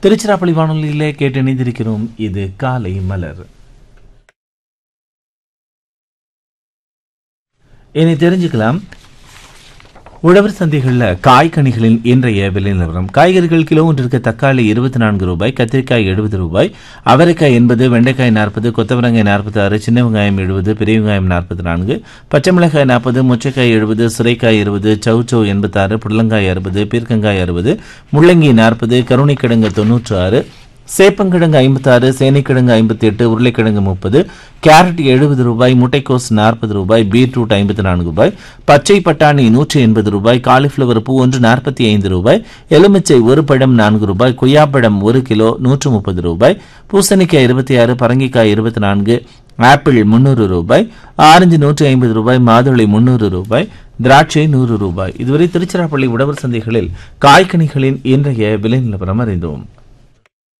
திருச்சிராப்பள்ளி வானொலியிலே கேட்டு இணைந்திருக்கிறோம் இது காலை மலர் இனி தெரிஞ்சுக்கலாம் உழவர் சந்தைகளில் காய்கனிகளின் இன்றைய விலை நிலவரம் காய்கறிகள் கிலோ ஒன்றிற்கு தக்காளி இருபத்தி நான்கு ரூபாய் கத்திரிக்காய் எழுபது ரூபாய் அவரைக்காய் எண்பது வெண்டைக்காய் நாற்பது கொத்தவரங்காய் நாற்பத்தி ஆறு சின்ன வெங்காயம் எழுபது பெரிய வெங்காயம் நாற்பத்தி நான்கு பச்சை மிளகாய் நாற்பது முச்சக்காய் எழுபது சுரைக்காய் இருபது சவுச்சோ எண்பத்தாறு புடலங்காய் அறுபது பீர்க்கங்காய் அறுபது முள்ளங்கி நாற்பது கருணைக்கிழங்கு தொன்னூற்று ஆறு சேப்பங்கிழங்கு ஐம்பத்தாறு சேனைக்கிழங்கு ஐம்பத்தி எட்டு உருளைக்கிழங்கு முப்பது கேரட் எழுபது ரூபாய் முட்டைக்கோஸ் நாற்பது ரூபாய் பீட்ரூட் ஐம்பத்தி நான்கு ரூபாய் பச்சை பட்டாணி நூற்றி எண்பது ரூபாய் காலிஃப்ளவர் பூ ஒன்று நாற்பத்தி ஐந்து ரூபாய் எலுமிச்சை ஒரு பழம் நான்கு ரூபாய் கொய்யாப்பழம் ஒரு கிலோ நூற்று முப்பது ரூபாய் பூசணிக்காய் இருபத்தி ஆறு பரங்கிக்காய் இருபத்தி நான்கு ஆப்பிள் முந்நூறு ரூபாய் ஆரஞ்சு நூற்றி ஐம்பது ரூபாய் மாதுளை முந்நூறு ரூபாய் திராட்சை நூறு ரூபாய் இதுவரை திருச்சிராப்பள்ளி உழவர் சந்தைகளில் காய்கனிகளின் இன்றைய விலை நிலவரம் அறிந்தோம்